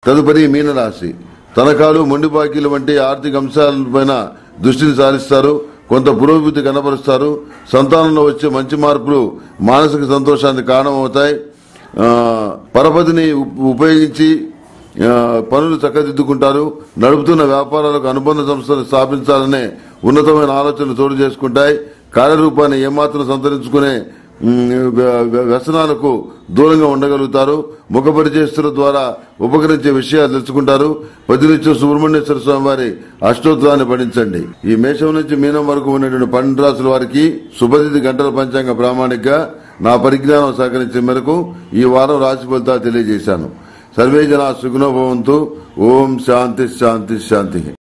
తదుపరి మీనరాశి తనఖాలు మొండి బాకీలు వంటి ఆర్థిక అంశాలపైన దృష్టిని సారిస్తారు కొంత పురోభివృద్ధి కనబరుస్తారు సంతానంలో వచ్చే మంచి మార్పులు మానసిక సంతోషానికి కారణమవుతాయి ఆ, పరపతిని ఉప్- ఉపయోగించి ఆ, పనులు చక్కదిద్దుకుంటారు నడుపుతున్న వ్యాపారాలకు అనుబంధ సంస్థలు స్థాపించాలనే ఉన్నతమైన ఆలోచనలు చోటు చేసుకుంటాయి కార్యరూపాన్ని ఏమాత్రం సంతరించుకునే ఉమ్, వ్య- వ్య- వ్యసనాలకు దూరంగా ఉండగలుగుతారు ముఖ పరిచయస్తుల ద్వారా ఉపకరించే విషయాలు తెలుసుకుంటారు ప్రతినిత్యం సుబ్రహ్మణ్యేశ్వర స్వామి వారి అష్టోత్తరాన్ని పఠించండి ఈ మేషం నుంచి మీనం వరకు ఉన్నటువంటి పన్నెండు రాసుల వారికి శుభతిథి గంటల పంచాంగ ప్రామాణిక నా పరిజ్ఞానం సహకరించే మేరకు ఈ వారం రాశి ఫలితాలు తెలియజేశాను సర్వే జన సుగుణభవంతు ఓం శాంతి శాంతి శాంతి